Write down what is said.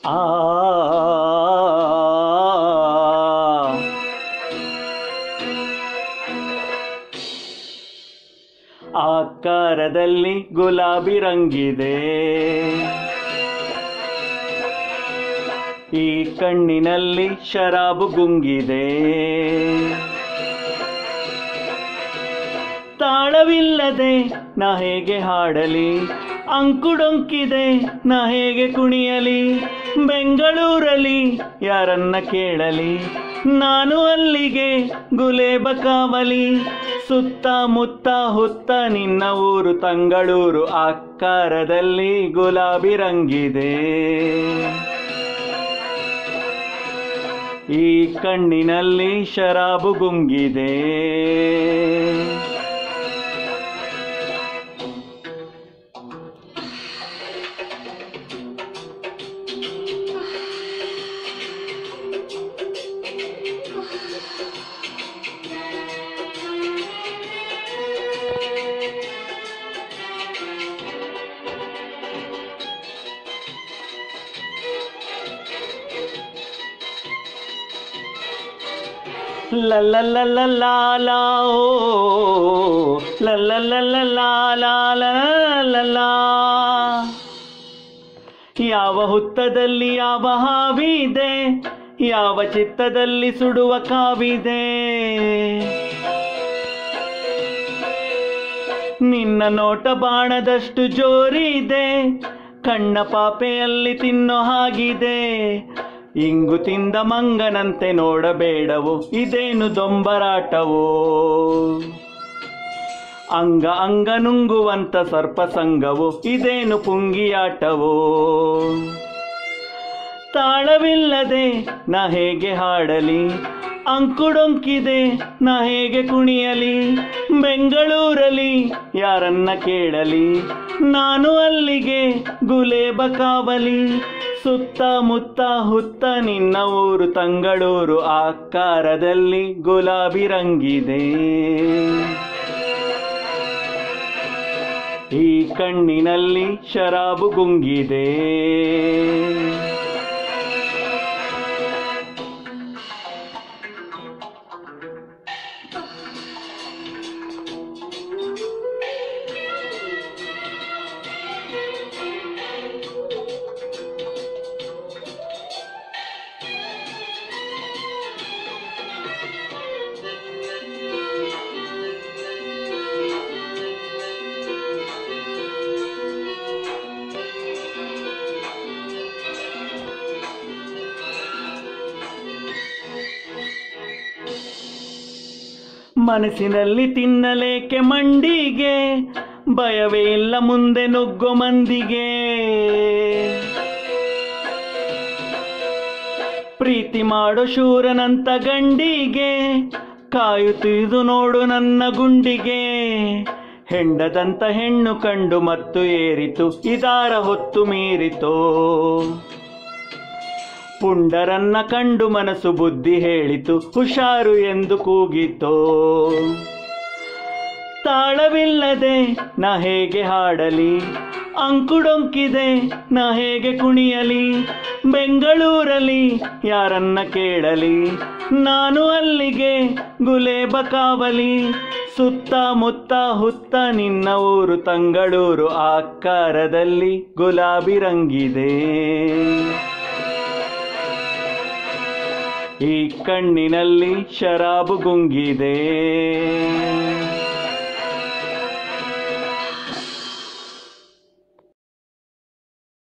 ಆ ಆಕಾರದಲ್ಲಿ ಗುಲಾಬಿ ರಂಗಿದೆ ಈ ಕಣ್ಣಿನಲ್ಲಿ ಶರಾಬು ಗುಂಗಿದೆ ತಾಳವಿಲ್ಲದೆ ನಾ ಹೇಗೆ ಹಾಡಲಿ ಅಂಕುಡೊಂಕಿದೆ ನಾ ಹೇಗೆ ಕುಣಿಯಲಿ ಬೆಂಗಳೂರಲ್ಲಿ ಯಾರನ್ನ ಕೇಳಲಿ ನಾನು ಅಲ್ಲಿಗೆ ಗುಲೇಬ ಕಾವಲಿ ಸುತ್ತ ಮುತ್ತ ಹುತ್ತ ನಿನ್ನ ಊರು ತಂಗಳೂರು ಆಕಾರದಲ್ಲಿ ಗುಲಾಬಿ ರಂಗಿದೆ ಈ ಕಣ್ಣಿನಲ್ಲಿ ಶರಾಬು ಗುಂಗಿದೆ La la la la la la oh la la la la la la la la la ಯಾವ ಹುತ್ತದಲ್ಲಿ ಯಾವ ಹಾವಿದೆ ಯಾವ ಚಿತ್ತದಲ್ಲಿ ಸುಡುವ ಕಾವಿದೆ ನಿನ್ನ ನೋಟ ಬಾಣದಷ್ಟು ಜೋರಿದೆ ಕಣ್ಣ ಪಾಪೆಯಲ್ಲಿ ತಿನ್ನೋ ಹಾಗಿದೆ ಇಂಗು ತಿಂದ ಮಂಗನಂತೆ ನೋಡಬೇಡವು ಇದೇನು ದೊಂಬರಾಟವೋ ಅಂಗ ಅಂಗ ನುಂಗುವಂತ ಸರ್ಪಸಂಗವು ಇದೇನು ಪುಂಗಿಯಾಟವೋ ತಾಳವಿಲ್ಲದೆ ನಾ ಹೇಗೆ ಹಾಡಲಿ ಅಂಕುಡೊಂಕಿದೆ ನಾ ಹೇಗೆ ಕುಣಿಯಲಿ ಬೆಂಗಳೂರಲ್ಲಿ ಯಾರನ್ನ ಕೇಳಲಿ ನಾನು ಅಲ್ಲಿಗೆ ಗುಲೇಬ ಕಾವಲಿ ಸುತ್ತ ಮುತ್ತ ಹುತ್ತ ನಿನ್ನ ಊರು ತಂಗಳೂರು ಆಕಾರದಲ್ಲಿ ಗುಲಾಬಿ ರಂಗಿದೆ ಈ ಕಣ್ಣಿನಲ್ಲಿ ಶರಾಬು ಗುಂಗಿದೆ ಮನಸ್ಸಿನಲ್ಲಿ ತಿನ್ನಲೇಕೆ ಮಂಡಿಗೆ ಭಯವೇ ಇಲ್ಲ ಮುಂದೆ ನುಗ್ಗೋ ಮಂದಿಗೆ ಪ್ರೀತಿ ಮಾಡೋ ಶೂರನಂತ ಗಂಡಿಗೆ ಕಾಯುತ್ತಿದು ನೋಡು ನನ್ನ ಗುಂಡಿಗೆ ಹೆಂಡದಂತ ಹೆಣ್ಣು ಕಂಡು ಮತ್ತು ಏರಿತು ಇದಾರ ಹೊತ್ತು ಮೀರಿತೋ ಪುಂಡರನ್ನ ಕಂಡು ಮನಸ್ಸು ಬುದ್ಧಿ ಹೇಳಿತು ಹುಷಾರು ಎಂದು ಕೂಗಿತೋ ತಾಳವಿಲ್ಲದೆ ನಾ ಹೇಗೆ ಹಾಡಲಿ ಅಂಕುಡೊಂಕಿದೆ ನಾ ಹೇಗೆ ಕುಣಿಯಲಿ ಬೆಂಗಳೂರಲ್ಲಿ ಯಾರನ್ನ ಕೇಳಲಿ ನಾನು ಅಲ್ಲಿಗೆ ಗುಲೇಬ ಕಾವಲಿ ಸುತ್ತ ಮುತ್ತ ಹುತ್ತ ನಿನ್ನ ಊರು ತಂಗಳೂರು ಆಕಾರದಲ್ಲಿ ಗುಲಾಬಿ ರಂಗಿದೆ ಈ ಕಣ್ಣಿನಲ್ಲಿ ಶರಾಬು ಗುಂಗಿದೆ